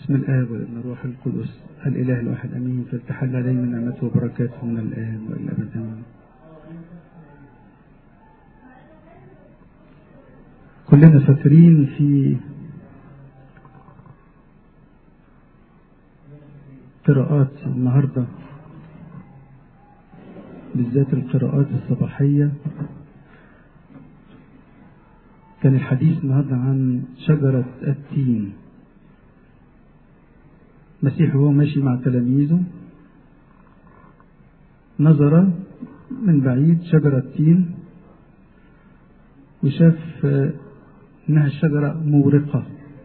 بسم الآب والابن الروح القدس الإله الواحد أمين فلتحل علينا نعمته وبركاته من الآن وإلى الأبد آمين كلنا فاكرين في قراءات النهاردة بالذات القراءات الصباحية كان الحديث النهاردة عن شجرة التين المسيح وهو ماشي مع تلاميذه نظر من بعيد شجرة تين وشاف انها الشجرة مورقة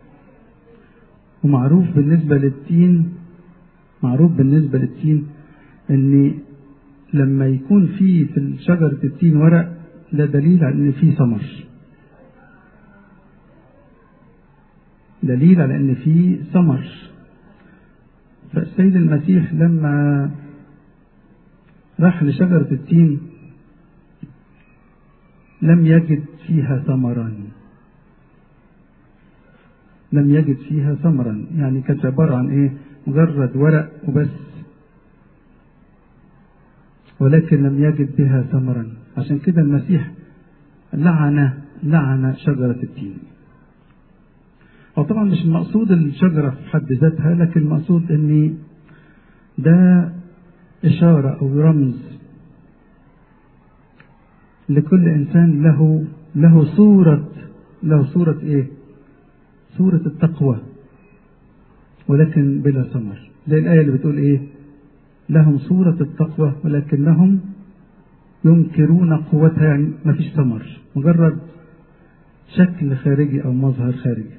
ومعروف بالنسبة للتين معروف بالنسبة للتين ان لما يكون في في شجرة التين ورق ده دليل على ان في ثمر دليل على ان في ثمر فالسيد المسيح لما راح لشجرة التين لم يجد فيها ثمرا لم يجد فيها ثمرا يعني كانت عبارة عن ايه مجرد ورق وبس ولكن لم يجد بها ثمرا عشان كده المسيح لعن لعن شجرة التين هو طبعا مش المقصود الشجرة في حد ذاتها لكن المقصود ان ده إشارة أو رمز لكل إنسان له له صورة له صورة إيه؟ صورة التقوى ولكن بلا ثمر زي الآية اللي بتقول إيه؟ لهم صورة التقوى ولكنهم ينكرون قوتها يعني ما فيش ثمر مجرد شكل خارجي أو مظهر خارجي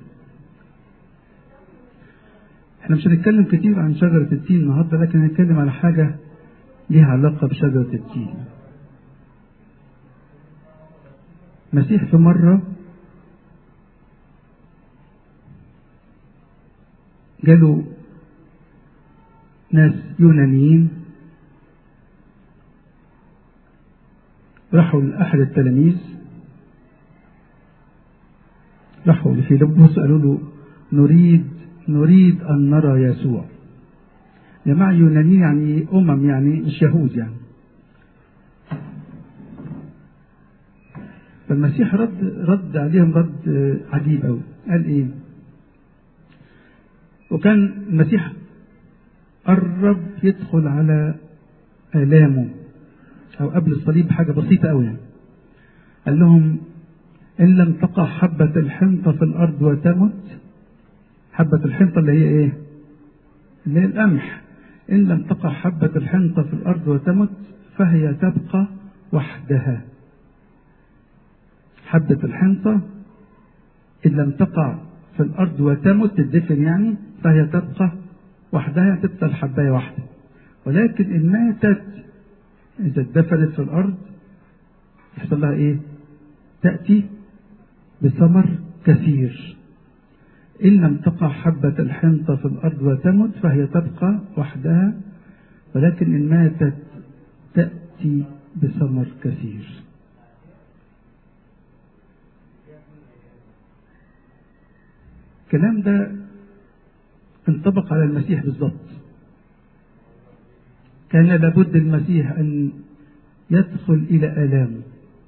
احنا مش هنتكلم كتير عن شجرة التين النهاردة لكن هنتكلم على حاجة ليها علاقة بشجرة التين مسيح في مرة جاله ناس يونانيين راحوا لأحد التلاميذ راحوا لفيلبس قالوا له نريد نريد أن نرى يسوع جماعة يونانيين يعني أمم يعني مش يهود يعني فالمسيح رد رد عليهم رد عجيب أوي قال إيه؟ وكان المسيح قرب يدخل على آلامه أو قبل الصليب حاجة بسيطة أوي يعني قال لهم إن لم تقع حبة الحنطة في الأرض وتمت حبة الحنطة اللي هي إيه؟ اللي هي القمح إن لم تقع حبة الحنطة في الأرض وتمت فهي تبقى وحدها حبة الحنطة إن لم تقع في الأرض وتمت تدفن يعني فهي تبقى وحدها تبقى الحباية واحدة ولكن إن ماتت إذا اتدفنت في الأرض يحصل لها إيه؟ تأتي بثمر كثير إن لم تقع حبة الحنطة في الأرض وتمت فهي تبقى وحدها ولكن إن ماتت تأتي بثمر كثير الكلام ده انطبق على المسيح بالضبط كان لابد المسيح أن يدخل إلى آلامه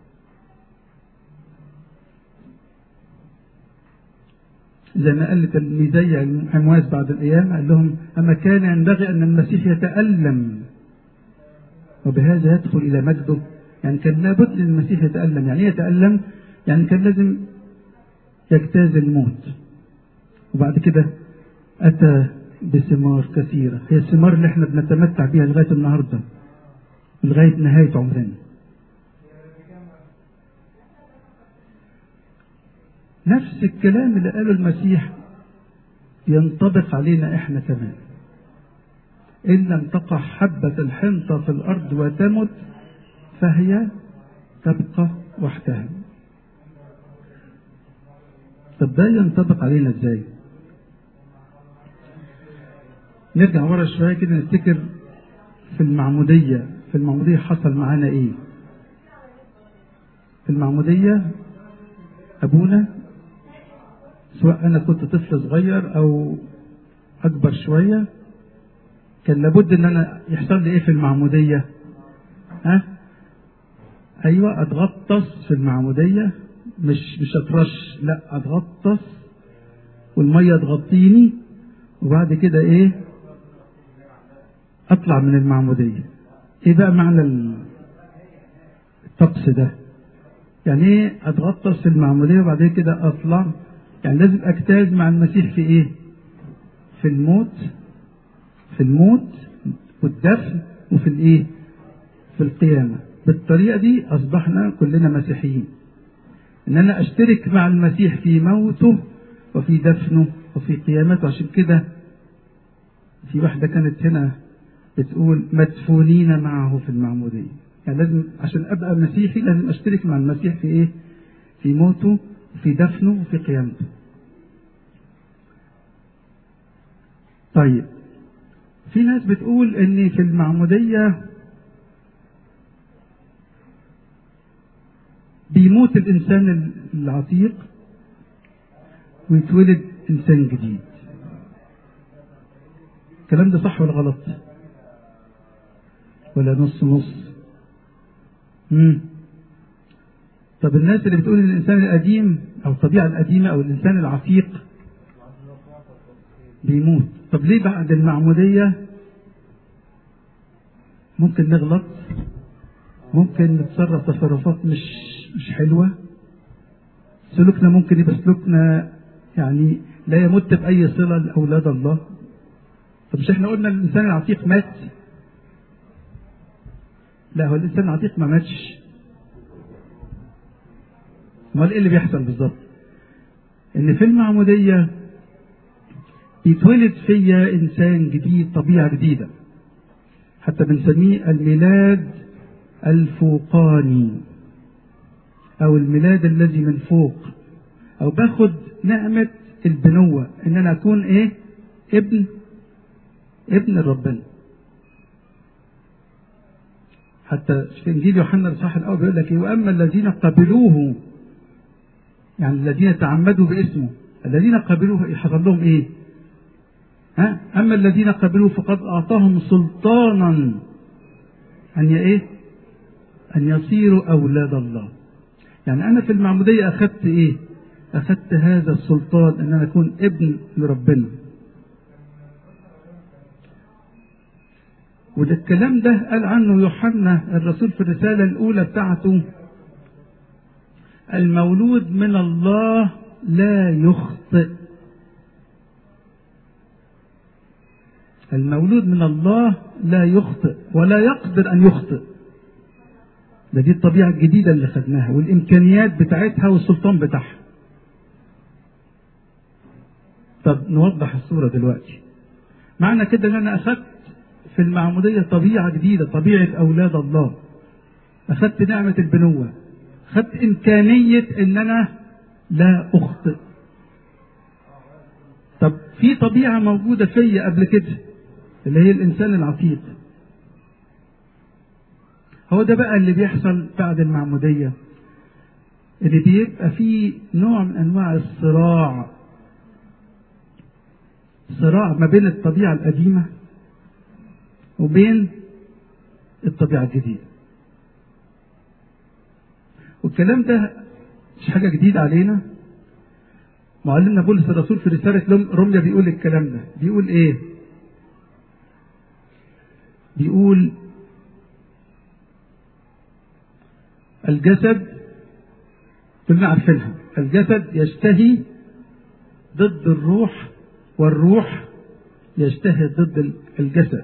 زي ما قال تلميذي عمواس بعد الأيام قال لهم أما كان ينبغي أن المسيح يتألم وبهذا يدخل إلى مجده يعني كان لابد أن المسيح يتألم يعني يتألم يعني كان لازم يجتاز الموت وبعد كده أتى بثمار كثيرة هي الثمار اللي احنا بنتمتع بها لغاية النهاردة لغاية نهاية عمرنا نفس الكلام اللي قاله المسيح ينطبق علينا احنا كمان ان لم تقع حبة الحنطة في الارض وتمت فهي تبقى وحدها طب ده ينطبق علينا ازاي نرجع ورا شوية كده نفتكر في المعمودية في المعمودية حصل معانا ايه في المعمودية ابونا سواء انا كنت طفل صغير او اكبر شويه كان لابد ان انا يحصل لي ايه في المعموديه ها ايوه اتغطس في المعموديه مش مش اترش لا اتغطس والميه تغطيني وبعد كده ايه اطلع من المعموديه ايه بقى معنى الطقس ده يعني ايه اتغطس في المعموديه وبعد كده اطلع يعني لازم اجتاز مع المسيح في ايه في الموت في الموت والدفن وفي الايه في القيامه بالطريقه دي اصبحنا كلنا مسيحيين ان انا اشترك مع المسيح في موته وفي دفنه وفي قيامته عشان كده في واحده كانت هنا بتقول مدفونين معه في المعموديه يعني لازم عشان ابقى مسيحي لازم اشترك مع المسيح في ايه في موته وفي دفنه وفي قيامته طيب في ناس بتقول ان في المعموديه بيموت الانسان العتيق ويتولد انسان جديد الكلام ده صح ولا غلط ولا نص نص مم. طب الناس اللي بتقول ان الانسان القديم او الطبيعه القديمه او الانسان العتيق بيموت طب ليه بعد المعموديه ممكن نغلط ممكن نتصرف تصرفات مش مش حلوه سلوكنا ممكن يبقى سلوكنا يعني لا يمت باي صله لاولاد الله طب مش احنا قلنا الانسان العتيق مات لا هو الانسان العتيق ما ماتش امال ايه اللي بيحصل بالظبط ان في المعموديه يتولد فيا انسان جديد طبيعه جديده حتى بنسميه الميلاد الفوقاني او الميلاد الذي من فوق او باخد نعمه البنوه ان انا اكون ايه ابن ابن ربنا حتى في انجيل يوحنا الاصحاح الاول بيقول لك ايه واما الذين قبلوه يعني الذين تعمدوا باسمه الذين قبلوه حصل لهم ايه؟ ها؟ اما الذين قبلوه فقد اعطاهم سلطانا ان ايه؟ ان يصيروا اولاد الله. يعني انا في المعموديه اخذت ايه؟ اخذت هذا السلطان ان انا اكون ابن لربنا. وده الكلام ده قال عنه يوحنا الرسول في الرسالة الأولى بتاعته المولود من الله لا يخطئ المولود من الله لا يخطئ ولا يقدر أن يخطئ ده دي الطبيعة الجديدة اللي خدناها والإمكانيات بتاعتها والسلطان بتاعها طب نوضح الصورة دلوقتي معنى كده ان انا اخدت في المعمودية طبيعة جديدة طبيعة أولاد الله أخذت نعمة البنوة أخذت إمكانية إن أنا لا أخطئ طب في طبيعة موجودة فيا قبل كده اللي هي الإنسان العتيق هو ده بقى اللي بيحصل بعد المعمودية اللي بيبقى فيه نوع من أنواع الصراع صراع ما بين الطبيعة القديمة وبين الطبيعة الجديدة والكلام ده مش حاجة جديدة علينا معلمنا بولس الرسول في رسالة روميا بيقول الكلام ده بيقول ايه بيقول الجسد كلنا عارفينها الجسد يشتهي ضد الروح والروح يجتهد ضد الجسد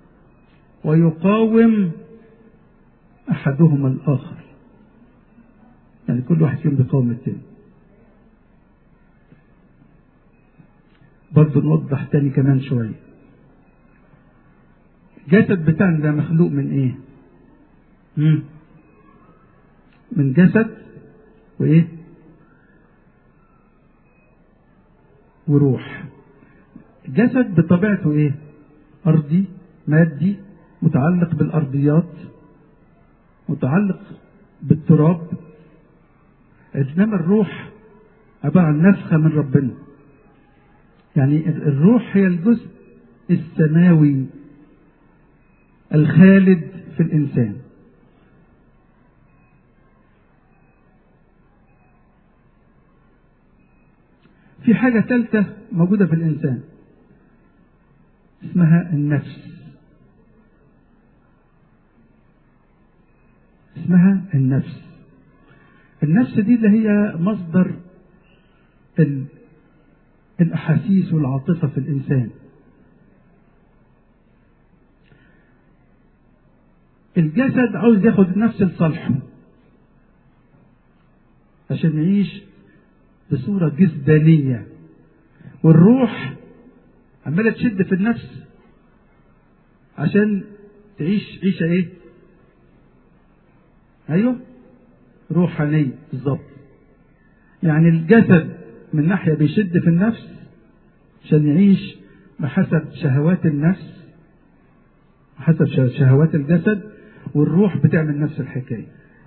ويقاوم احدهما الاخر يعني كل واحد فيهم بيقاوم التاني برضه نوضح تاني كمان شويه الجسد بتاعنا ده مخلوق من ايه مم. من جسد وايه وروح الجسد بطبيعته ايه ارضي مادي متعلق بالارضيات متعلق بالتراب انما الروح عباره عن نفخه من ربنا يعني الروح هي الجزء السماوي الخالد في الإنسان في حاجة ثالثة موجودة في الإنسان اسمها النفس اسمها النفس النفس دي اللي هي مصدر ال... الأحاسيس والعاطفة في الإنسان الجسد عاوز ياخد النفس لصالحه عشان يعيش بصورة جسدانية والروح عمالة تشد في النفس عشان تعيش عيشة ايه؟ ايوه روحانية بالظبط يعني الجسد من ناحية بيشد في النفس عشان يعيش بحسب شهوات النفس حسب شهوات الجسد والروح بتعمل نفس الحكاية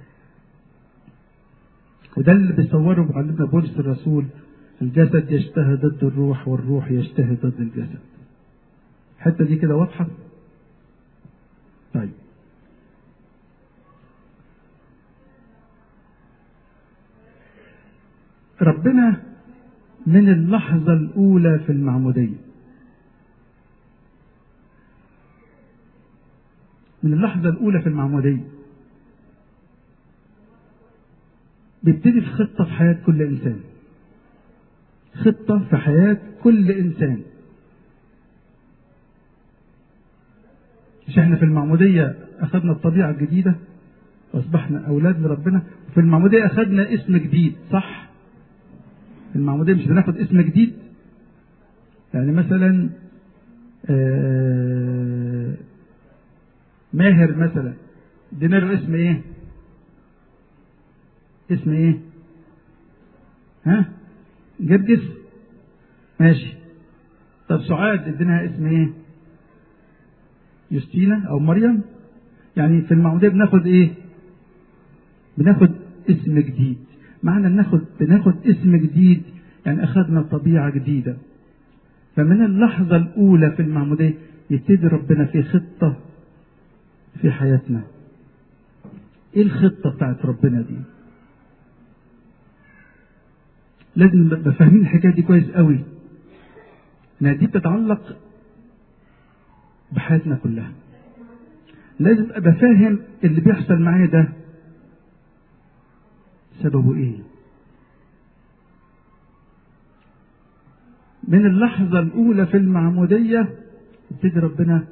وده اللي بيصوره معلمنا بولس الرسول الجسد يشتهي ضد الروح والروح يشتهي ضد الجسد الحتة دي كده واضحة طيب ربنا من اللحظة الأولى في المعمودية من اللحظة الأولى في المعمودية بيبتدي في خطة في حياة كل إنسان خطة في حياة كل إنسان مش احنا في المعمودية أخذنا الطبيعة الجديدة وأصبحنا أولاد لربنا في المعمودية أخذنا اسم جديد صح؟ في المعمودية مش بناخد اسم جديد يعني مثلا ماهر مثلا ادينا له اسم ايه؟ اسم ايه؟ ها؟ جرجس؟ ماشي طب سعاد اديناها اسم ايه؟ يوستينا او مريم يعني في المعموديه بناخد ايه؟ بناخد اسم جديد معنى ناخد بناخد اسم جديد يعني اخذنا طبيعه جديده فمن اللحظه الاولى في المعموديه يبتدي ربنا في خطه في حياتنا ايه الخطه بتاعت ربنا دي لازم نبقى فاهمين الحكايه دي كويس قوي انها دي بتتعلق بحياتنا كلها لازم ابقى فاهم اللي بيحصل معايا ده سببه ايه من اللحظة الأولى في المعمودية يبتدي ربنا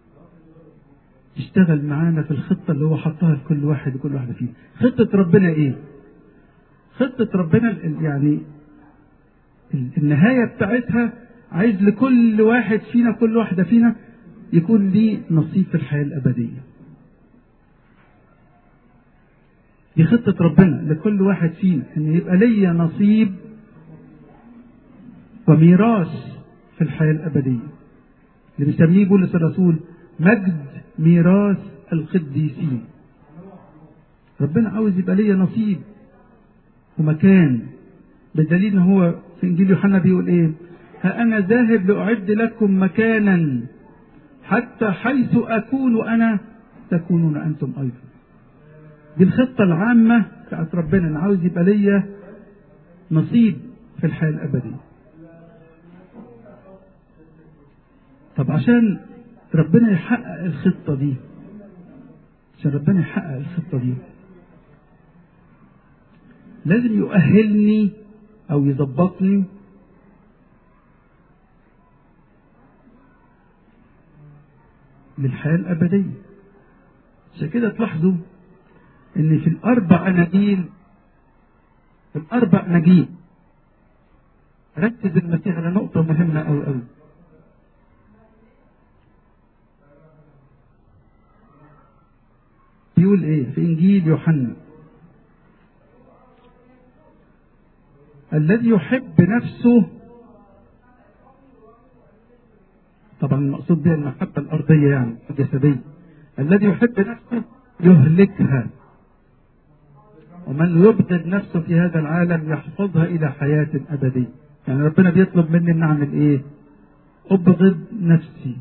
يشتغل معانا في الخطة اللي هو حطها لكل واحد وكل واحدة فينا خطة ربنا ايه خطة ربنا يعني النهاية بتاعتها عايز لكل واحد فينا كل واحدة فينا يكون ليه نصيب في الحياة الأبدية دي خطة ربنا لكل واحد فينا ان يبقى ليا نصيب وميراث في الحياة الأبدية اللي بيسميه بولس الرسول مجد ميراث القديسين ربنا عاوز يبقى ليا نصيب ومكان بالدليل ان هو في انجيل يوحنا بيقول ايه ها انا ذاهب لاعد لكم مكانا حتى حيث اكون انا تكونون انتم ايضا دي الخطه العامه بتاعت ربنا انا عاوز يبقى ليا نصيب في الحياه الابديه طب عشان ربنا يحقق الخطه دي عشان ربنا يحقق الخطه دي لازم يؤهلني او يظبطني للحياة الأبدية عشان كده تلاحظوا إن في الأربع أناجيل في الأربع أناجيل ركز المسيح على نقطة مهمة أوي أوي بيقول إيه في إنجيل يوحنا الذي يحب نفسه طبعا المقصود بها المحبة الأرضية يعني الجسدية الذي يحب نفسه يهلكها ومن يبغض نفسه في هذا العالم يحفظها إلى حياة أبدية يعني ربنا بيطلب مني ان اعمل ايه ابغض نفسي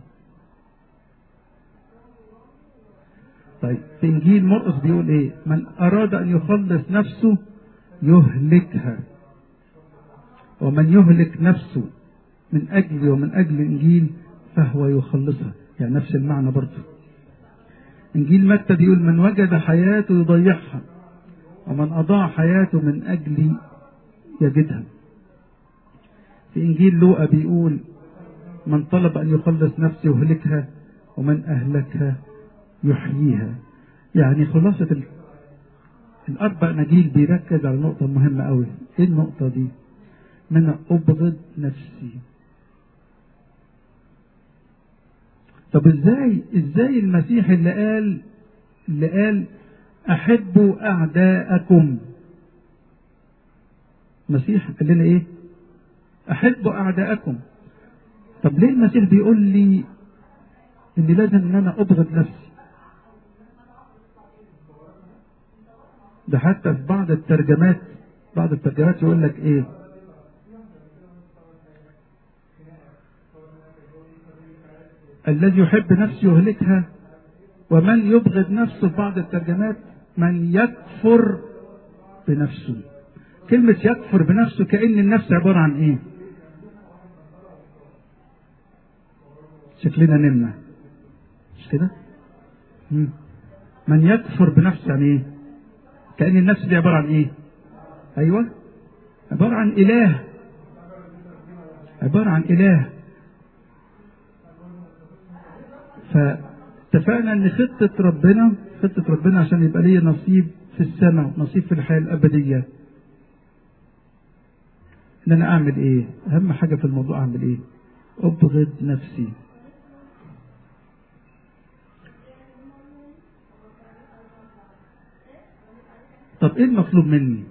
طيب في انجيل مرقس بيقول ايه من اراد ان يخلص نفسه يهلكها ومن يهلك نفسه من اجلي ومن اجل الانجيل فهو يخلصها يعني نفس المعنى برضه انجيل متى بيقول من وجد حياته يضيعها ومن اضاع حياته من اجلي يجدها في انجيل لوقا بيقول من طلب ان يخلص نفسه يهلكها ومن اهلكها يحييها يعني خلاصة ال... الأربع نجيل بيركز على نقطة مهمة أوي إيه النقطة دي؟ من أبغض نفسي طب إزاي إزاي المسيح اللي قال اللي قال أحبوا أعداءكم المسيح قال لنا إيه؟ أحبوا أعداءكم طب ليه المسيح بيقول لي إن لازم إن أنا أبغض نفسي؟ ده حتى في بعض الترجمات بعض الترجمات يقول لك ايه الذي يحب نفسه يهلكها ومن يبغض نفسه في بعض الترجمات من يكفر بنفسه كلمة يكفر بنفسه كأن النفس عبارة عن ايه شكلنا نمنا مش كده من يكفر بنفسه يعني ايه كأن النفس دي عبارة عن ايه ايوه عبارة عن اله عبارة عن اله فاتفقنا ان خطة ربنا خطة ربنا عشان يبقى لي نصيب في السماء نصيب في الحياة الأبدية ان انا اعمل ايه اهم حاجة في الموضوع اعمل ايه ابغض نفسي طب ايه المطلوب مني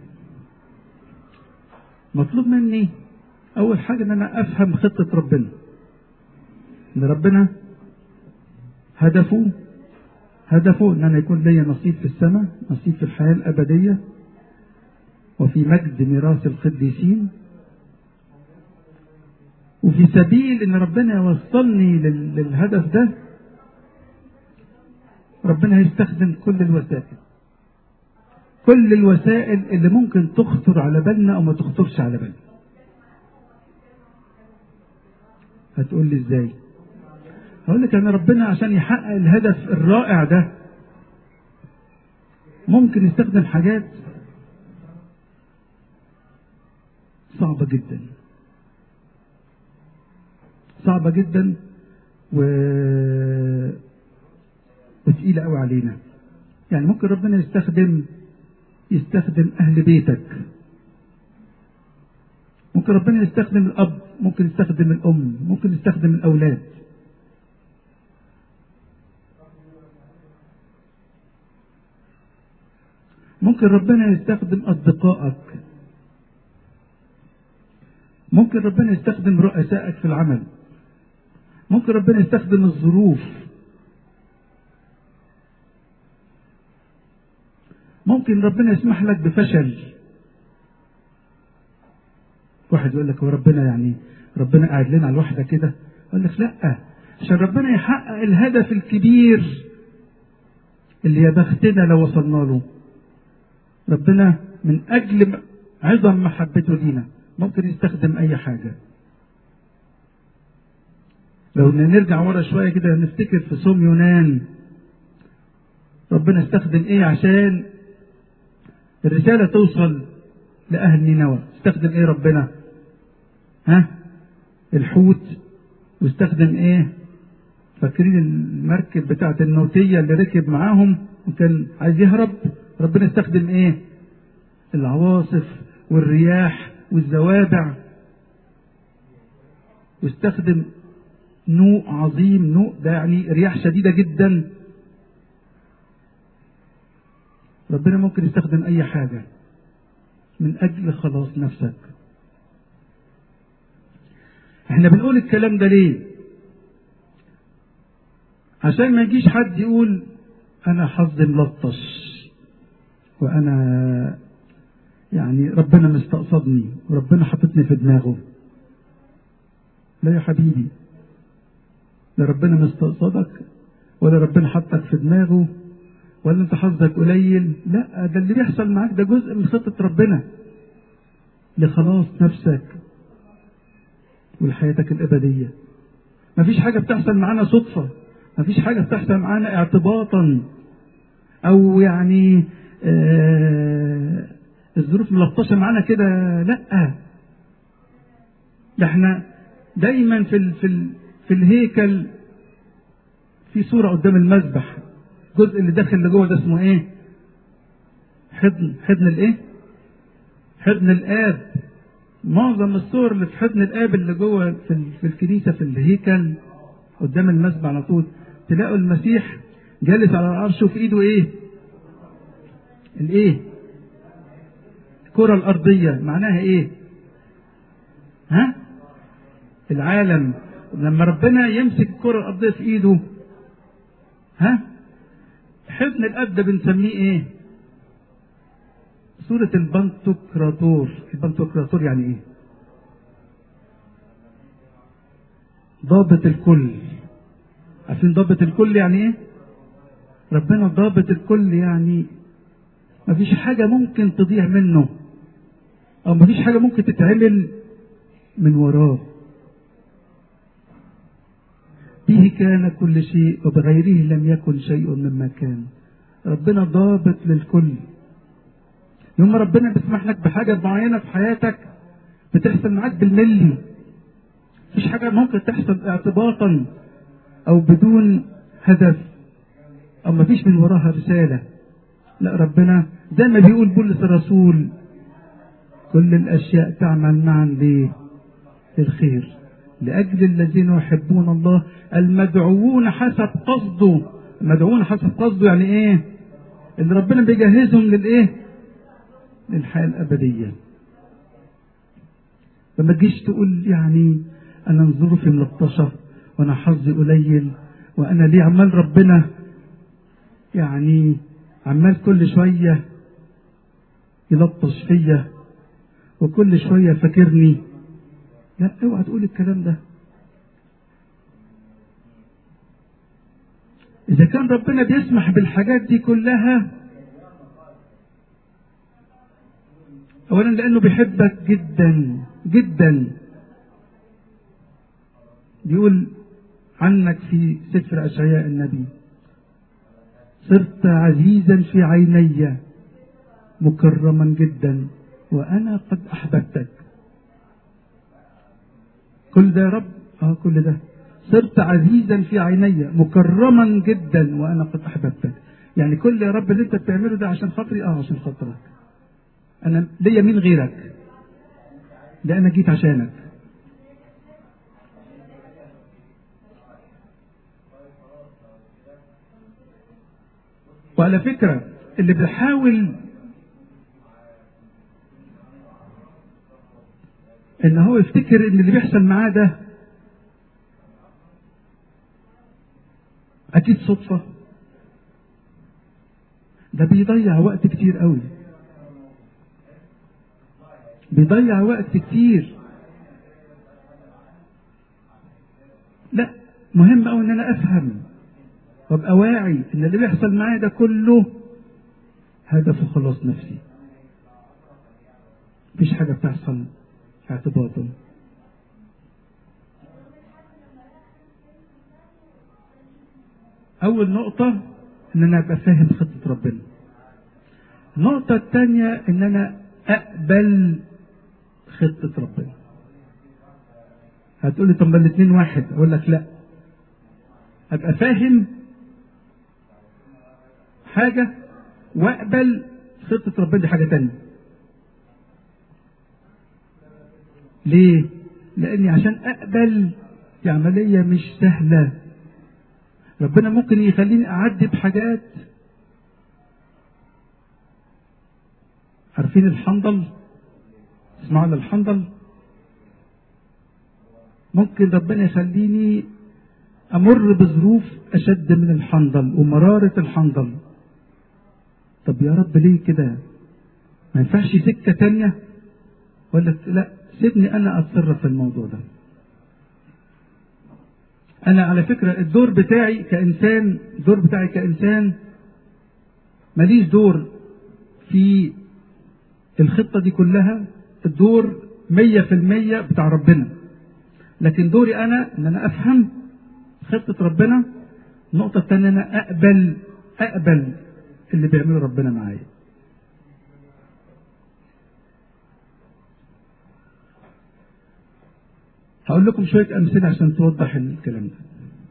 مطلوب مني اول حاجة ان انا افهم خطة ربنا ان ربنا هدفه هدفه ان انا يكون لي نصيب في السماء نصيب في الحياة الابدية وفي مجد ميراث القديسين وفي سبيل ان ربنا يوصلني للهدف ده ربنا هيستخدم كل الوسائل كل الوسائل اللي ممكن تخطر على بالنا او ما تخطرش على بالنا هتقول لي ازاي هقول لك ان ربنا عشان يحقق الهدف الرائع ده ممكن يستخدم حاجات صعبة جدا صعبة جدا و... وتقيلة قوي علينا يعني ممكن ربنا يستخدم يستخدم أهل بيتك ممكن ربنا يستخدم الأب ممكن يستخدم الأم ممكن يستخدم الأولاد ممكن ربنا يستخدم أصدقائك ممكن ربنا يستخدم رؤسائك في العمل ممكن ربنا يستخدم الظروف ممكن ربنا يسمح لك بفشل واحد يقول لك هو ربنا يعني ربنا قاعد لنا على الوحده كده اقول لك لا عشان ربنا يحقق الهدف الكبير اللي يا بختنا لو وصلنا له ربنا من اجل عظم محبته لينا ممكن يستخدم اي حاجه لو نرجع ورا شويه كده نفتكر في صوم يونان ربنا استخدم ايه عشان الرساله توصل لاهل نينوى استخدم ايه ربنا ها الحوت واستخدم ايه فاكرين المركب بتاعه النوتيه اللي ركب معاهم وكان عايز يهرب ربنا استخدم ايه العواصف والرياح والزوابع واستخدم نوء عظيم نوء ده يعني رياح شديدة جدا ربنا ممكن يستخدم أي حاجة من أجل خلاص نفسك احنا بنقول الكلام ده ليه عشان ما يجيش حد يقول انا حظي ملطش وانا يعني ربنا مستقصدني وربنا حاططني في دماغه لا يا حبيبي لا ربنا مستقصدك ولا ربنا حطك في دماغه ولا انت حظك قليل لا ده اللي بيحصل معاك ده جزء من خطة ربنا لخلاص نفسك ولحياتك الأبدية مفيش حاجة بتحصل معانا صدفة مفيش حاجة بتحصل معانا اعتباطا أو يعني آه الظروف ملطشة معانا كده لا ده احنا دايما في ال في ال في الهيكل في صورة قدام المذبح الجزء اللي داخل لجوه ده اسمه ايه؟ حضن حضن الايه؟ حضن الاب معظم الصور اللي في حضن الاب اللي جوه في, في الكنيسه في الهيكل قدام المسبح على طول تلاقوا المسيح جالس على العرش وفي ايده ايه؟ الايه؟ الكرة الأرضية معناها ايه؟ ها؟ العالم لما ربنا يمسك الكرة الأرضية في ايده ها؟ حضن الاب ده بنسميه ايه؟ سورة البنتوكراتور البنتوكراتور يعني ايه؟ ضابط الكل عارفين ضابط الكل يعني ايه؟ ربنا ضابط الكل يعني مفيش حاجة ممكن تضيع منه أو مفيش حاجة ممكن تتعمل من وراه به كان كل شيء وبغيره لم يكن شيء مما كان ربنا ضابط للكل يوم ربنا بيسمح لك بحاجة معينة في حياتك بتحصل معاك بالملي مفيش حاجة ممكن تحصل اعتباطا أو بدون هدف أو مفيش من وراها رسالة لا ربنا زي ما بيقول بولس الرسول كل الأشياء تعمل معا ليه؟ للخير لأجل الذين يحبون الله المدعوون حسب قصده المدعوون حسب قصده يعني إيه؟ اللي ربنا بيجهزهم للإيه؟ للحياة الأبدية لما تجيش تقول يعني أنا ظروفي ملطشة وأنا حظي قليل وأنا ليه عمال ربنا يعني عمال كل شوية يلطش فيا وكل شوية فاكرني لا اوعى تقول الكلام ده إذا كان ربنا بيسمح بالحاجات دي كلها أولا لأنه بيحبك جدا جدا بيقول عنك في سفر أشعياء النبي صرت عزيزا في عيني مكرما جدا وأنا قد أحببتك كل ده يا رب اه كل ده صرت عزيزا في عيني مكرما جدا وانا قد احببتك يعني كل يا رب اللي انت بتعمله ده عشان خاطري اه عشان خاطرك انا ليا مين غيرك ده انا جيت عشانك وعلى فكرة اللي بيحاول ان هو يفتكر ان اللي بيحصل معاه ده اكيد صدفة ده بيضيع وقت كتير قوي بيضيع وقت كتير لا مهم قوي ان انا افهم وابقى واعي ان اللي بيحصل معايا ده كله هدفه خلاص نفسي مفيش حاجه بتحصل اعتباطا اول نقطه ان انا ابقى فاهم خطه ربنا النقطه الثانيه ان انا اقبل خطه ربنا هتقولي طب ما الاثنين واحد اقول لك لا ابقى فاهم حاجه واقبل خطه ربنا دي حاجه تانية ليه لاني عشان اقبل دي عمليه مش سهله ربنا ممكن يخليني اعدي بحاجات عارفين الحنظل اسمعوا عن الحنظل ممكن ربنا يخليني امر بظروف اشد من الحنظل ومراره الحنظل طب يا رب ليه كده ما ينفعش سكه تانية ولا لا سيبني انا اتصرف في الموضوع ده انا على فكره الدور بتاعي كانسان الدور بتاعي كانسان ماليش دور في الخطه دي كلها الدور مية في المية بتاع ربنا لكن دوري انا ان انا افهم خطه ربنا النقطه الثانيه انا اقبل اقبل اللي بيعمله ربنا معايا هقول لكم شوية أمثلة عشان توضح الكلام ده.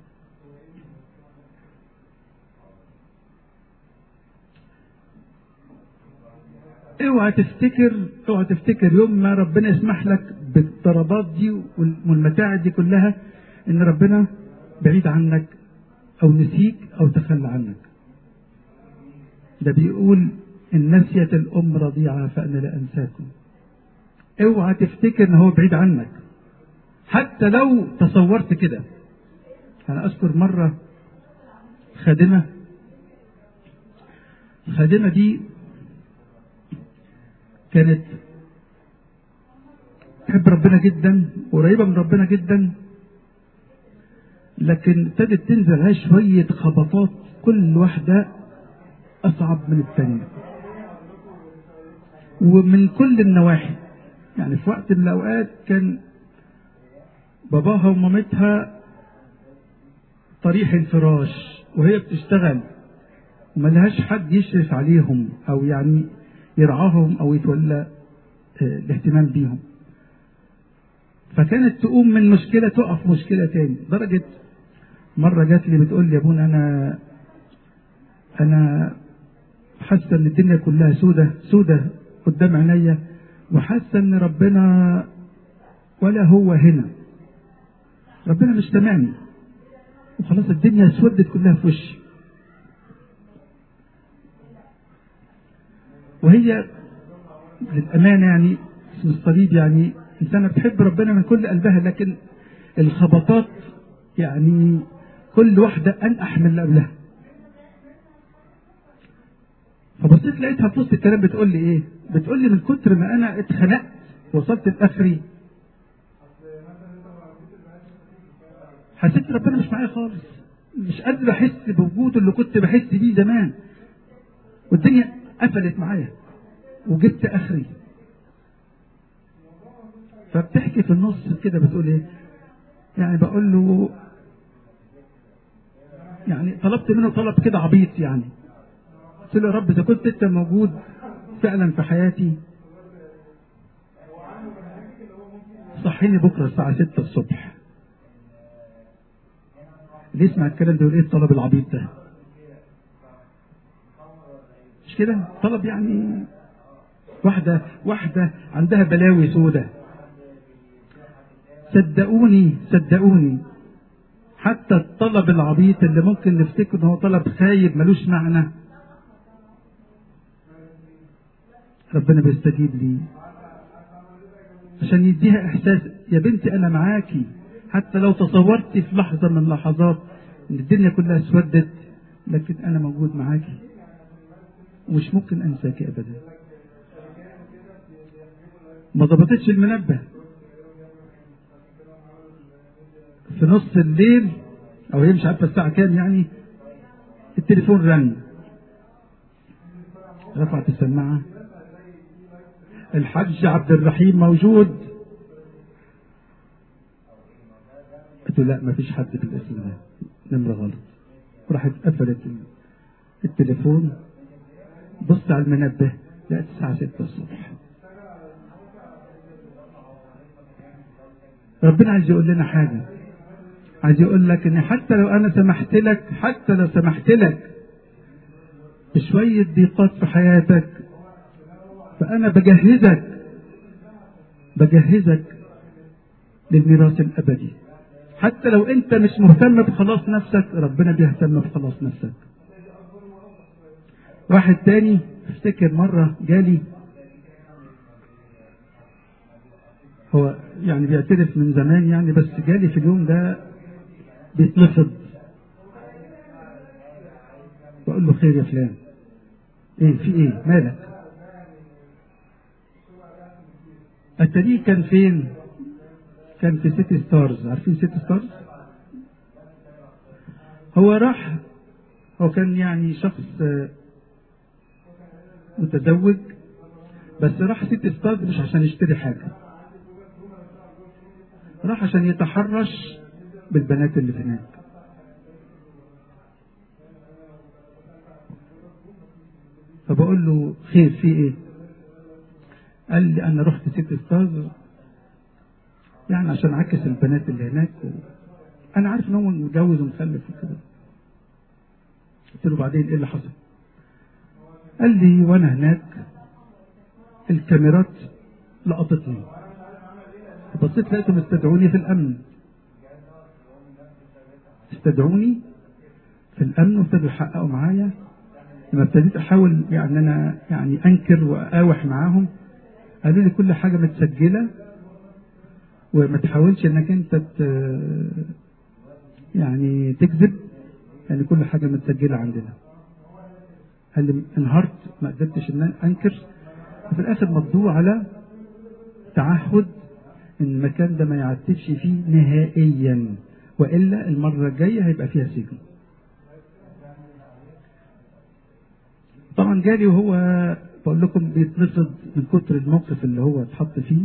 اوعى تفتكر اوعى تفتكر يوم ما ربنا يسمح لك بالضربات دي والمتاعب دي كلها ان ربنا بعيد عنك او نسيك او تخلى عنك. ده بيقول ان نسيت الام رضيعه فانا لا انساكم. اوعى تفتكر ان هو بعيد عنك. حتى لو تصورت كده انا اذكر مره خادمه الخادمه دي كانت تحب ربنا جدا قريبه من ربنا جدا لكن ابتدت تنزل عليها شويه خبطات كل واحده اصعب من الثانيه ومن كل النواحي يعني في وقت من الاوقات كان باباها ومامتها طريح الفراش وهي بتشتغل وما لهاش حد يشرف عليهم او يعني يرعاهم او يتولى الاهتمام بيهم فكانت تقوم من مشكلة تقف مشكلة تاني درجة مرة جات لي بتقول لي يا ابونا أنا أنا حاسة إن الدنيا كلها سودة سودة قدام عينيا وحاسة إن ربنا ولا هو هنا ربنا مش سامعني وخلاص الدنيا اسودت كلها في وشي وهي للأمانة يعني اسم الصليب يعني إنسانة بتحب ربنا من كل قلبها لكن الخبطات يعني كل واحدة أنقح من اللي قبلها فبصيت لقيتها في وسط الكلام بتقول لي إيه؟ بتقول لي من كتر ما أنا اتخنقت وصلت لآخري حسيت ربنا مش معايا خالص مش قادر احس بوجوده اللي كنت بحس بيه زمان والدنيا قفلت معايا وجبت اخري فبتحكي في النص كده بتقول ايه يعني بقول له يعني طلبت منه طلب كده عبيط يعني قلت له يا رب اذا كنت انت موجود فعلا في حياتي صحيني بكره الساعه 6 الصبح اللي يسمع الكلام ده يقول ايه الطلب العبيط ده مش كده طلب يعني واحدة واحدة عندها بلاوي سودة صدقوني صدقوني حتى الطلب العبيط اللي ممكن نفتكر ان هو طلب خايب ملوش معنى ربنا بيستجيب لي عشان يديها احساس يا بنتي انا معاكي حتى لو تصورت في لحظة من اللحظات ان الدنيا كلها اسودت لكن انا موجود معاكي ومش ممكن انساكي ابدا ما ضبطتش المنبه في نص الليل او هي مش عارفه الساعه كام يعني التليفون رن رفعت السماعه الحاج عبد الرحيم موجود قلت له لا ما فيش حد بالاسم ده نمره غلط راحت قفلت التليفون بص على المنبه لقيت الساعه 6 الصبح ربنا عايز يقول لنا حاجه عايز يقول لك ان حتى لو انا سمحت لك حتى لو سمحت لك بشويه ضيقات في حياتك فانا بجهزك بجهزك للميراث الابدي حتى لو انت مش مهتم بخلاص نفسك ربنا بيهتم بخلاص نفسك واحد تاني افتكر مرة جالي هو يعني بيعترف من زمان يعني بس جالي في اليوم ده بيتنفض بقول له خير يا فلان ايه في ايه مالك التاريخ كان فين كان في سيتي ستارز عارفين سيتي ستارز هو راح هو كان يعني شخص آه، متزوج بس راح سيتي ستارز مش عشان يشتري حاجة راح عشان يتحرش بالبنات اللي هناك فبقول له خير في ايه قال لي انا رحت سيتي ستارز يعني عشان اعكس البنات اللي هناك و... انا عارف ان هو متجوز ومخلف وكده قلت له بعدين ايه اللي حصل قال لي وانا هناك الكاميرات لقطتني بصيت لقيتهم استدعوني في الامن استدعوني في الامن وابتدوا يحققوا معايا لما ابتديت احاول يعني انا يعني انكر واقاوح معاهم قالوا لي كل حاجه متسجله وما تحاولش انك انت ت... يعني تكذب يعني كل حاجه متسجله عندنا قال لي انهارت ما قدرتش ان أنا انكر وفي الاخر مضوا على تعهد ان المكان ده ما يعتبش فيه نهائيا والا المره الجايه هيبقى فيها سجن طبعا جالي وهو بقول لكم بيتنفض من كتر الموقف اللي هو اتحط فيه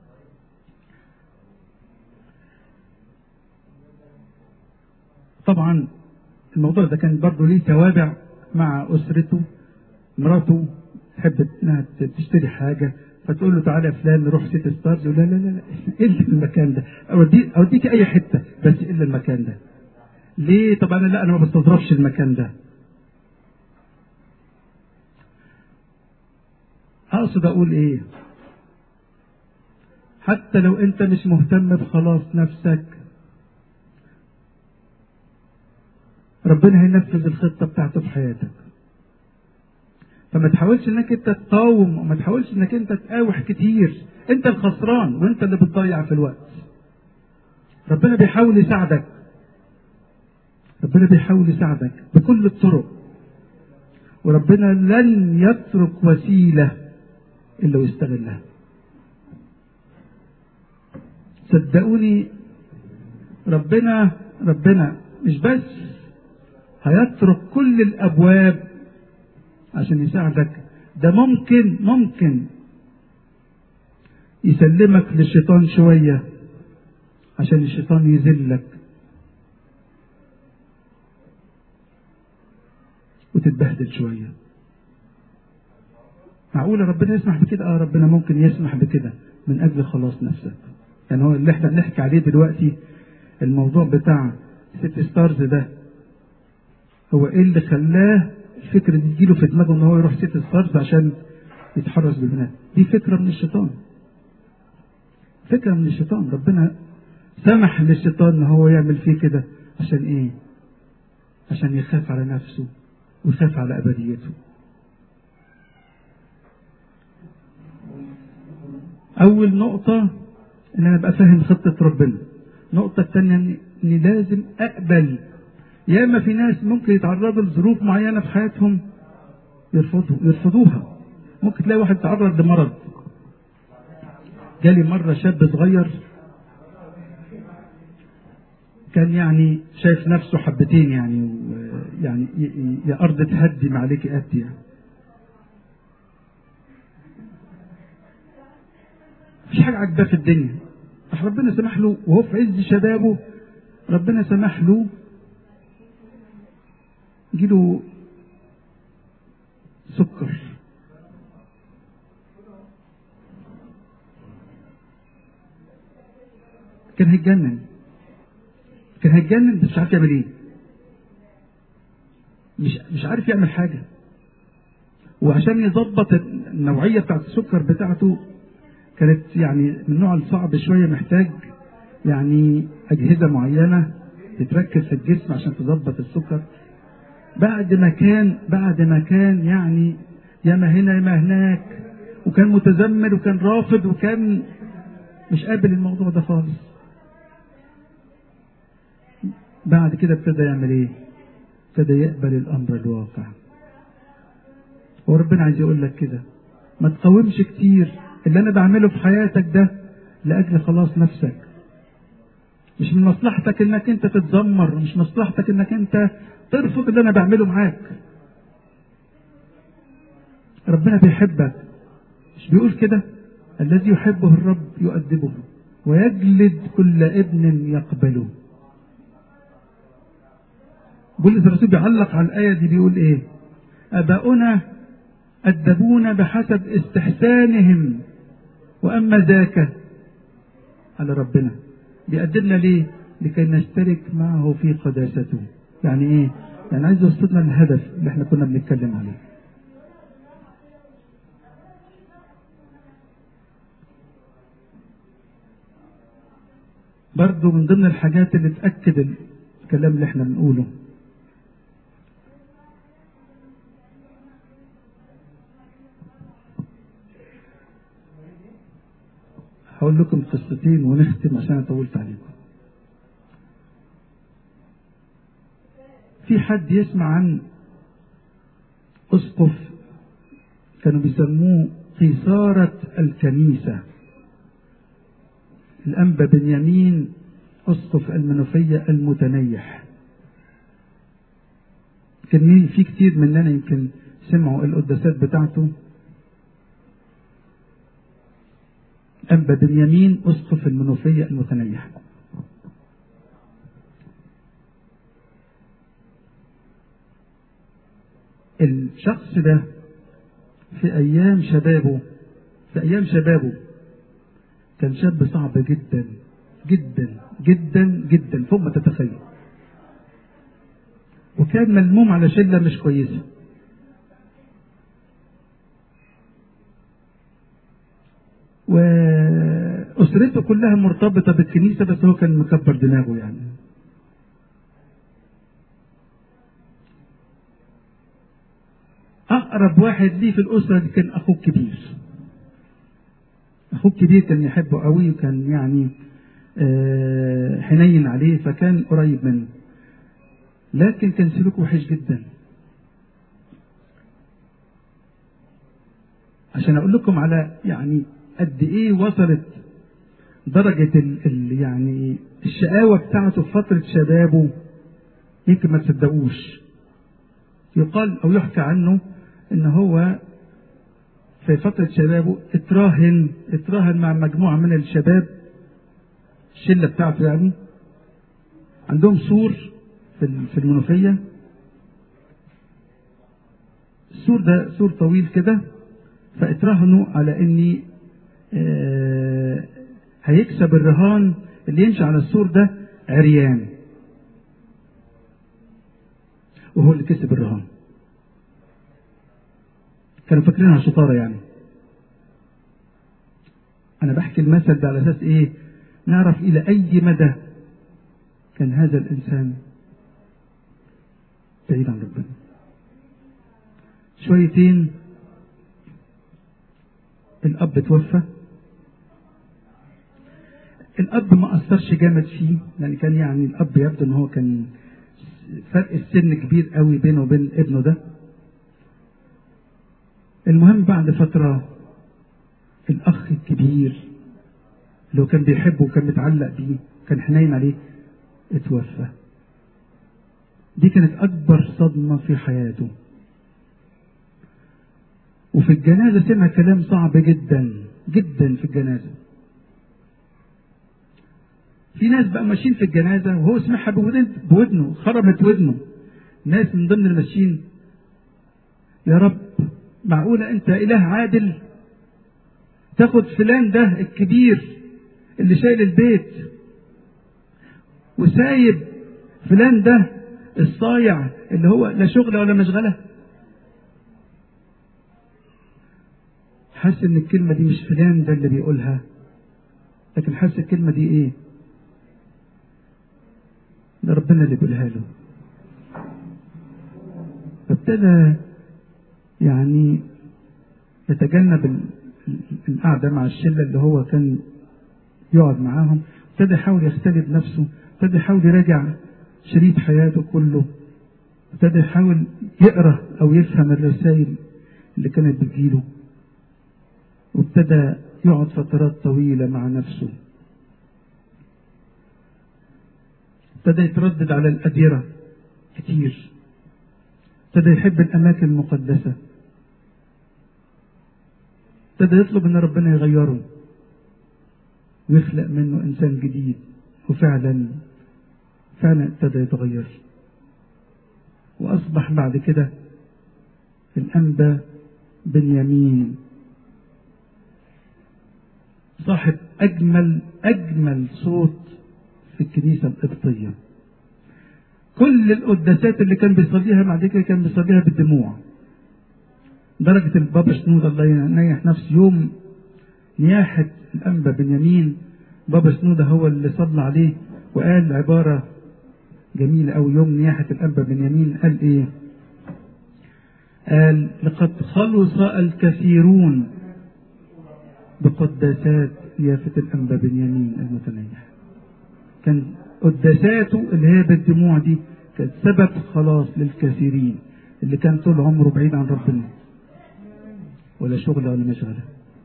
طبعا الموضوع ده كان برضه ليه توابع مع اسرته مراته تحب انها تشتري حاجه فتقول له تعالى يا فلان نروح سيتي ستارز يقول لا لا لا لا الا المكان ده اوديك اوديك اي حته بس الا المكان ده ليه طب انا لا انا ما بستظرفش المكان ده اقصد اقول ايه حتى لو انت مش مهتم بخلاص نفسك ربنا هينفذ الخطه بتاعته في حياتك فما تحاولش انك انت تقاوم وما تحاولش انك انت تقاوح كتير انت الخسران وانت اللي بتضيع في الوقت ربنا بيحاول يساعدك ربنا بيحاول يساعدك بكل الطرق وربنا لن يترك وسيله الا ويستغلها صدقوني ربنا ربنا مش بس هيترك كل الابواب عشان يساعدك ده ممكن ممكن يسلمك للشيطان شوية عشان الشيطان يذلك وتتبهدل شوية معقولة ربنا يسمح بكده؟ اه ربنا ممكن يسمح بكده من أجل خلاص نفسك. يعني هو اللي احنا بنحكي عليه دلوقتي الموضوع بتاع ست ستارز ده هو ايه اللي خلاه الفكرة دي تجيله في دماغه ان هو يروح سيتي ستارز عشان يتحرش بالبنات دي فكرة من الشيطان فكرة من الشيطان ربنا سمح للشيطان ان هو يعمل فيه كده عشان ايه عشان يخاف على نفسه ويخاف على ابديته اول نقطة ان انا ابقى فاهم خطة ربنا النقطة الثانية اني لازم اقبل ياما في ناس ممكن يتعرضوا لظروف معينه في حياتهم يرفضوا يرفضوها ممكن تلاقي واحد تعرض لمرض جالي مره شاب صغير كان يعني شايف نفسه حبتين يعني يعني يا ارض تهدم عليك اتي يعني مفيش حاجه عجباه في الدنيا راح ربنا سمح له وهو في عز شبابه ربنا سمح له يجيله سكر كان هيتجنن كان هيتجنن بس مش عارف يعمل ايه مش مش عارف يعمل حاجه وعشان يظبط النوعيه بتاعت السكر بتاعته كانت يعني من النوع الصعب شويه محتاج يعني اجهزه معينه تتركب في الجسم عشان تظبط السكر بعد ما كان بعد ما كان يعني ياما هنا ياما هناك وكان متذمر وكان رافض وكان مش قابل الموضوع ده خالص بعد كده ابتدى يعمل ايه ابتدى يقبل الامر الواقع وربنا عايز يقول لك كده ما تقاومش كتير اللي انا بعمله في حياتك ده لاجل خلاص نفسك مش من مصلحتك انك انت تتذمر مش مصلحتك انك انت ترفض اللي انا بعمله معاك ربنا بيحبك مش بيقول كده الذي يحبه الرب يؤدبه ويجلد كل ابن يقبله بولس الرسول بيعلق على الآية دي بيقول إيه؟ آباؤنا أدبونا بحسب استحسانهم وأما ذاك على ربنا بيأدبنا ليه؟ لكي نشترك معه في قداسته يعني إيه؟ يعني عايز يوصلنا الهدف اللي احنا كنا بنتكلم عليه برضو من ضمن الحاجات اللي تأكد الكلام اللي احنا بنقوله هقول لكم قصتين ونختم عشان انا طولت عليكم في حد يسمع عن اسقف كانوا بيسموه قيصارة الكنيسة الأنبا بنيامين أسقف المنوفية المتنيح كان في كتير مننا يمكن سمعوا القداسات بتاعته أنبا بنيامين أسقف المنوفية المتنيح الشخص ده في أيام شبابه في أيام شبابه كان شاب صعب جدا جدا جدا جدا فوق ما تتخيل وكان ملموم على شلة مش كويسة وأسرته كلها مرتبطة بالكنيسة بس هو كان مكبر دماغه يعني أقرب واحد ليه في الأسرة دي كان أخوه الكبير أخوه الكبير كان يحبه قوي وكان يعني آه حنين عليه فكان قريب منه لكن كان سلوكه وحش جدا عشان أقول لكم على يعني قد إيه وصلت درجة ال ال يعني الشقاوة بتاعته في فترة شبابه يمكن ما تصدقوش يقال أو يحكى عنه إن هو في فترة شبابه اتراهن اتراهن مع مجموعة من الشباب الشلة بتاعته يعني عندهم سور في في المنوفية السور ده سور طويل كده فاتراهنوا على اني آه هيكسب الرهان اللي يمشي على السور ده عريان وهو اللي كسب الرهان كانوا فاكرينها شطارة يعني أنا بحكي المثل ده على أساس إيه نعرف إلى أي مدى كان هذا الإنسان بعيد عن ربنا شويتين الأب توفى الأب ما أثرش جامد فيه لأن كان يعني الأب يبدو إن هو كان فرق السن كبير قوي بينه وبين ابنه ده المهم بعد فترة الأخ الكبير اللي هو كان بيحبه وكان متعلق بيه كان حنين عليه اتوفى دي كانت أكبر صدمة في حياته وفي الجنازة سمع كلام صعب جدا جدا في الجنازة في ناس بقى ماشيين في الجنازة وهو سمعها بودنه خرمت ودنه ناس من ضمن الماشيين يا رب معقولة أنت إله عادل تاخد فلان ده الكبير اللي شايل البيت وسايب فلان ده الصايع اللي هو لا شغله ولا مشغله حاسس ان الكلمه دي مش فلان ده اللي بيقولها لكن حاسس الكلمه دي ايه ده ربنا اللي بيقولها له فابتدى يعني يتجنب القعدة مع الشلة اللي هو كان يقعد معاهم ابتدى يحاول يختلي نفسه ابتدى يحاول يراجع شريط حياته كله ابتدى يحاول يقرا او يفهم الرسائل اللي كانت بتجيله وابتدى يقعد فترات طويلة مع نفسه ابتدى يتردد على الأديرة كتير ابتدى يحب الأماكن المقدسة ابتدى يطلب ان ربنا يغيره ويخلق منه انسان جديد وفعلا فعلا ابتدى يتغير واصبح بعد كده الانبا بنيامين صاحب اجمل اجمل صوت في الكنيسه القبطيه كل القداسات اللي كان بيصليها بعد كده كان بيصليها بالدموع درجة البابا شنود الله ينيح نفسه يوم نياحة الأنبا بنيامين بابا شنودة هو اللي صلى عليه وقال عبارة جميلة أو يوم نياحة الأنبا بنيامين قال إيه؟ قال لقد خلص الكثيرون بقداسات يافة الأنبا بنيامين المتنيح كان قداساته اللي هي بالدموع دي كانت سبب خلاص للكثيرين اللي كان طول عمره بعيد عن ربنا ولا شغله ولا مشغله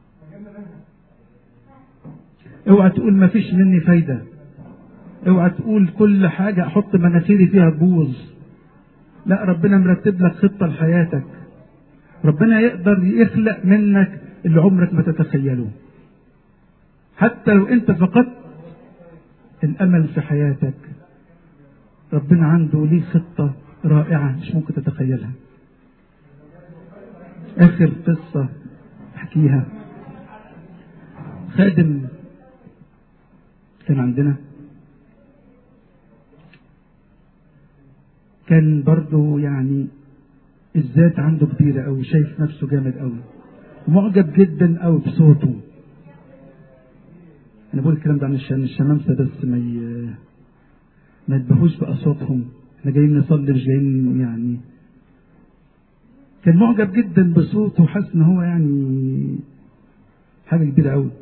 اوعى تقول ما فيش مني فايدة اوعى تقول كل حاجة احط مناخيري فيها تبوظ لا ربنا مرتب لك خطة لحياتك ربنا يقدر يخلق منك اللي عمرك ما تتخيله حتى لو انت فقدت الامل في حياتك ربنا عنده ليه خطة رائعة مش ممكن تتخيلها آخر قصة أحكيها خادم كان عندنا كان برضو يعني الذات عنده كبيرة أوي شايف نفسه جامد أوي ومعجب جدا أوي بصوته أنا بقول الكلام ده عن الشمامسة بس ما ي... ما يتبهوش بأصواتهم احنا جايين نصلي مش جايين يعني كان معجب جدا بصوته وحاسس ان هو يعني حاجه كبيره قوي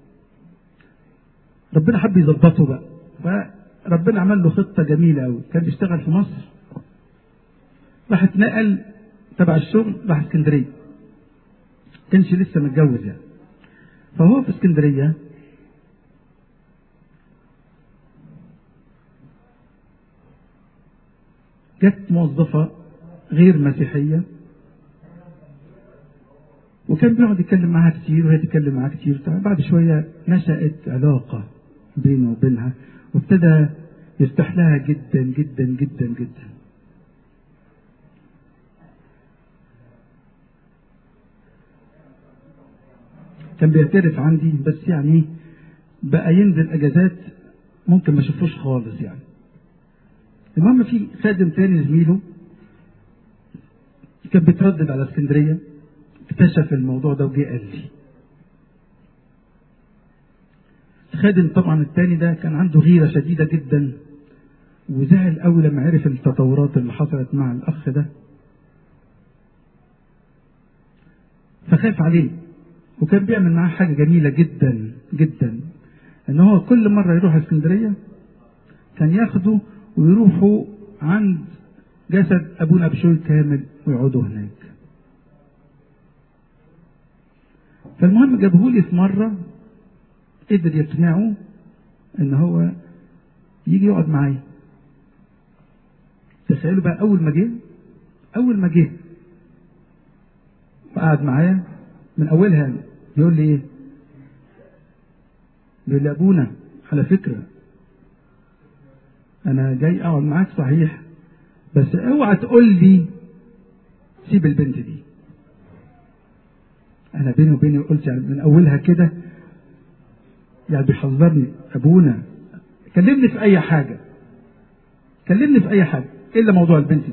ربنا حب يظبطه بقى فربنا عمل له خطه جميله قوي كان بيشتغل في مصر راح اتنقل تبع الشغل راح اسكندريه كانش لسه متجوز يعني فهو في اسكندريه جت موظفة غير مسيحية وكان بيقعد يتكلم معاها كتير وهي تتكلم معاه كتير بعد شوية نشأت علاقة بينه وبينها وابتدى يرتاح لها جدا جدا جدا جدا كان بيعترف عندي بس يعني بقى ينزل اجازات ممكن ما اشوفوش خالص يعني المهم في خادم تاني زميله كان بيتردد على اسكندريه اكتشف الموضوع ده وجه قال لي الخادم طبعا التاني ده كان عنده غيره شديده جدا وزعل قوي لما عرف التطورات اللي حصلت مع الاخ ده فخاف عليه وكان بيعمل معاه حاجه جميله جدا جدا ان هو كل مره يروح اسكندريه كان ياخده ويروحوا عند جسد ابونا بشوي كامل ويقعدوا هناك فالمهم جابه لي في مره قدر يقنعه ان هو يجي يقعد معايا تخيلوا بقى اول ما جه اول ما جه وقعد معايا من اولها يقول لي ايه يقول لي ابونا على فكره انا جاي اقعد معاك صحيح بس اوعى تقول لي سيب البنت دي انا بيني وبيني قلت يعني من اولها كده يعني بيحذرني ابونا كلمني في اي حاجه كلمني في اي حاجه الا موضوع البنت دي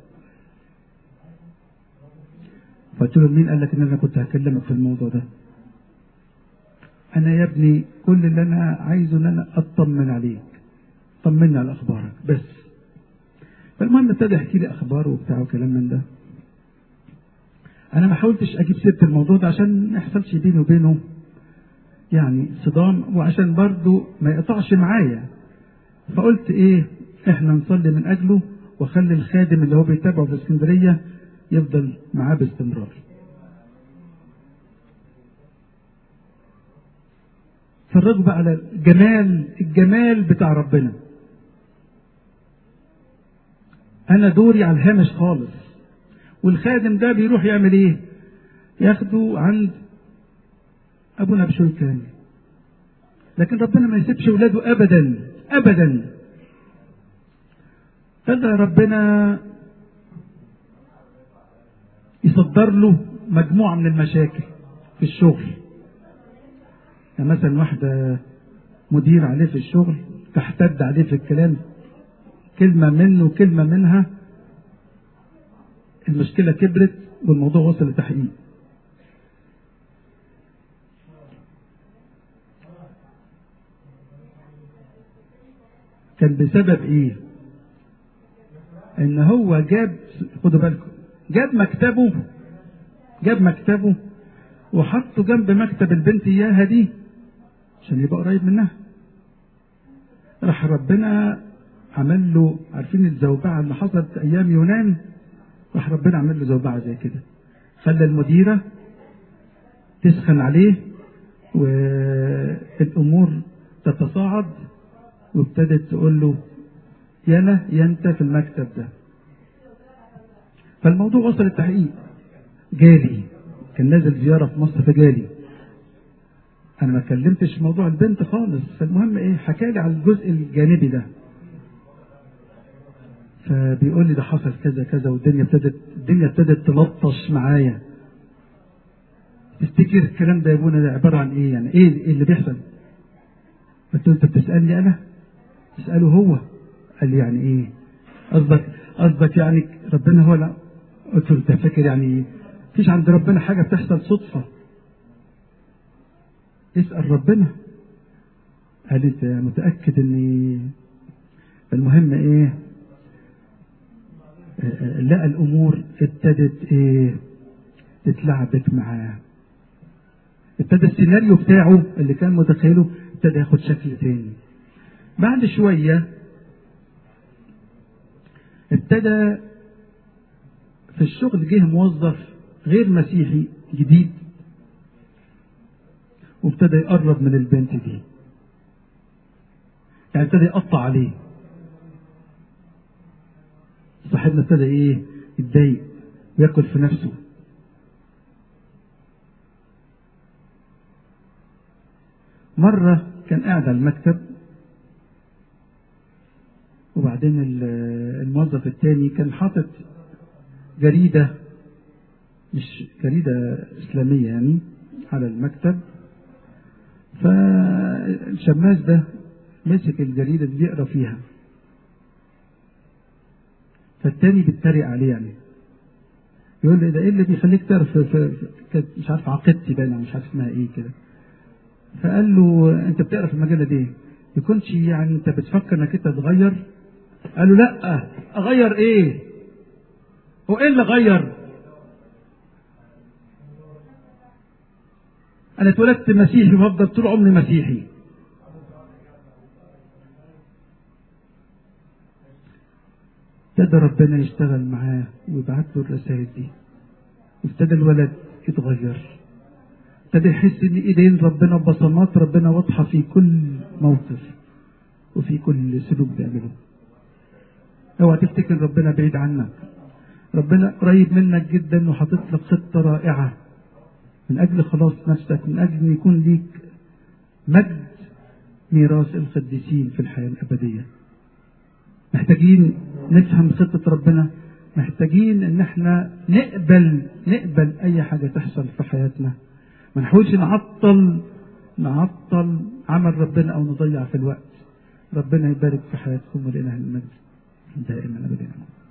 فقلت له مين قال لك ان انا كنت هكلمك في الموضوع ده انا يا ابني كل اللي انا عايزه ان انا اطمن عليك طمني على اخبارك بس فالمهم ابتدى يحكي لي اخباره وبتاع وكلام من ده انا ما حاولتش اجيب سيره الموضوع ده عشان ما يحصلش بيني وبينه يعني صدام وعشان برضه ما يقطعش معايا فقلت ايه احنا نصلي من اجله واخلي الخادم اللي هو بيتابعه في اسكندريه يفضل معاه باستمرار اتفرجوا بقى على الجمال الجمال بتاع ربنا انا دوري على الهامش خالص والخادم ده بيروح يعمل ايه ياخده عند ابونا بشوي كامل لكن ربنا ما يسيبش ولاده ابدا ابدا فده ربنا يصدر له مجموعة من المشاكل في الشغل يعني مثلا واحدة مدير عليه في الشغل تحتد عليه في الكلام كلمة منه وكلمة منها المشكلة كبرت والموضوع وصل لتحقيق كان بسبب ايه ان هو جاب خدوا بالكم جاب مكتبه جاب مكتبه وحطه جنب مكتب البنت اياها دي عشان يبقى قريب منها راح ربنا عمل له عارفين الزوبعة اللي حصلت ايام يونان راح ربنا عمل له زوبعة زي كده خلى المديرة تسخن عليه والامور تتصاعد وابتدت تقول له يا انا يا انت في المكتب ده فالموضوع وصل التحقيق جالي كان نازل زيارة في مصر فجالي انا ما كلمتش موضوع البنت خالص فالمهم ايه حكى لي على الجزء الجانبي ده فبيقول لي ده حصل كذا كذا والدنيا ابتدت الدنيا ابتدت تلطش معايا تفتكر الكلام ده يا ابونا ده عباره عن ايه يعني ايه اللي بيحصل قلت له انت بتسالني انا تساله هو قال لي يعني ايه قصدك قصدك يعني ربنا هو لا قلت له انت فاكر يعني فيش عند ربنا حاجه بتحصل صدفه اسال ربنا قال لي انت متاكد اني المهم ايه لقى الامور ابتدت ايه تتلعبك معاه ابتدى السيناريو بتاعه اللي كان متخيله ابتدى ياخد شكل تاني بعد شوية ابتدى في الشغل جه موظف غير مسيحي جديد وابتدى يقرب من البنت دي يعني ابتدى يقطع عليه صاحبنا ابتدى ايه يتضايق وياكل في نفسه مرة كان قاعد على المكتب وبعدين الموظف التاني كان حاطط جريدة مش جريدة إسلامية يعني على المكتب فالشماس ده مسك الجريدة دي يقرا فيها فالتاني بيتريق عليه يعني يقول لي ده ايه اللي بيخليك تعرف كانت مش عارف عقيدتي باينه مش عارف اسمها ايه كده فقال له انت بتقرا في المجله دي يكونش يعني انت بتفكر انك انت تغير قال له لا اغير ايه هو ايه اللي غير انا اتولدت مسيحي وهفضل طول عمري مسيحي ابتدى ربنا يشتغل معاه ويبعت له الرسائل دي وابتدى الولد يتغير ابتدى يحس ان ايدين ربنا بصمات ربنا واضحه في كل موقف وفي كل سلوك بيعمله اوعى تفتكر ربنا بعيد عنك ربنا قريب منك جدا وحاطط لك خطه رائعه من اجل خلاص نفسك من اجل ان يكون ليك مجد ميراث القديسين في الحياه الابديه محتاجين نفهم خطة ربنا محتاجين ان احنا نقبل نقبل اي حاجة تحصل في حياتنا ما نحاولش نعطل نعطل عمل ربنا او نضيع في الوقت ربنا يبارك في حياتكم ولإله المجد دائما ابدا